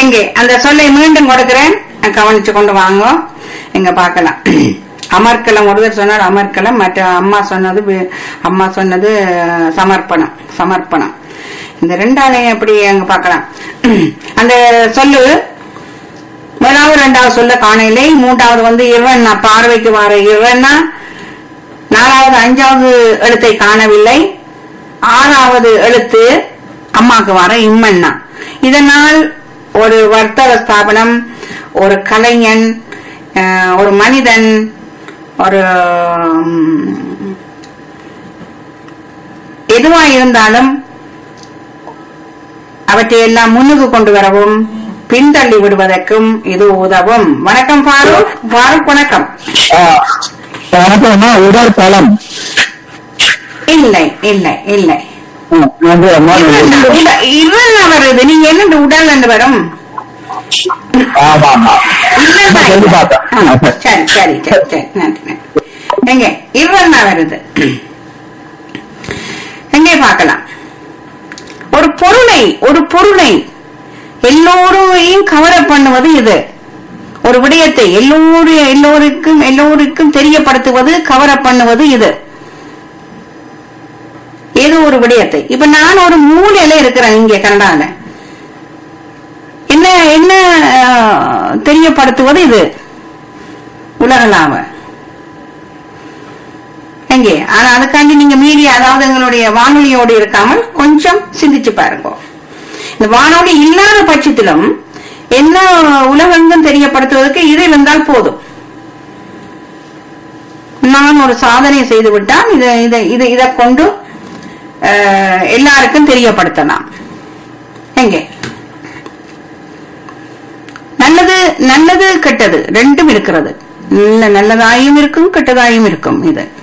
எங்கே அந்த சொல்லை மீண்டும் கொடுக்கிறேன் கவனிச்சு கொண்டு வாங்க எங்க பார்க்கலாம் அமர்க்கலம் ஒருவர் சொன்னார் அமர்க்கலம் மற்ற அம்மா சொன்னது வி- அம்மா சொன்னது அஹ், சமர்ப்பணம் சமர்ப்பணம் இந்த ரெண்டாலையும் எப்படி அங்க பார்க்கலாம் அந்த சொல்லு முதலாவது ரெண்டாவது சொல்ல காணவில்லை மூன்றாவது வந்து இவன்னா பார்வைக்கு வர இவன்னா நாலாவது அஞ்சாவது எழுத்தை காணவில்லை ஆறாவது எழுத்து அம்மாக்கு வர இம்மன்னா இதனால் ஒரு வர்த்தக ஸ்தாபனம் ஒரு கலைஞன் அஹ், ஒரு மனிதன் ஒரு உம், எதுவா இருந்தாலும் அவற்றை எல்லாம் முன்னுக்கு கொண்டு வரவும் பின்தள்ளி விடுவதற்கும் இது உதவும் வணக்கம் ஃபாரூக் ஃபாரூக் வணக்கம் வணக்கம்மா உடற்பலம் இல்லை இல்லை இல்லை நன்றி அம்மா இவன் வருது நீங்க என்ன உடல் என்று வரும் ஆமா ஆமா இல்லைன்னா சொல்லி இல்லை. பார்த்தேன். ஆ, சரி சரி சரி சரி நன்றி நன்றி எங்க இவன் வருது எங்கே பார்க்கலாம் ஒரு பொருளை ஒரு பொருளை எல்லோரையும் கவர பண்ணுவது இது ஒரு விடயத்தை எல்லோரும் எல்லோருக்கும் எல்லோருக்கும் தெரியப்படுத்துவது கவர பண்ணுவது இது ஏதோ ஒரு விடயத்தை இப்ப நான் ஒரு மூலையில இருக்கிறேன் இங்க கனடால என்ன என்ன அஹ், தெரியப்படுத்துவது இது உலகளாவ எங்கே ஆனா அதுக்காண்டி நீங்க மீடியா அதாவது எங்களுடைய வானொலியோடு இருக்காமல் கொஞ்சம் சிந்திச்சு பாருங்க இந்த வானொலி இல்லாத பட்சத்திலும் என்ன உலகெங்கும் தெரியப்படுத்துவதற்கு இது இருந்தால் போதும் நான் ஒரு சாதனை செய்து விட்டால் இதை இதை இதை இதை கொண்டு அஹ், எல்லாருக்கும் தெரியப்படுத்தலாம் எங்கே நல்லது நல்லது கெட்டது ரெண்டும் இருக்கிறது நல்ல நல்லதாயும் இருக்கும் கெட்டதாயும் இருக்கும் இது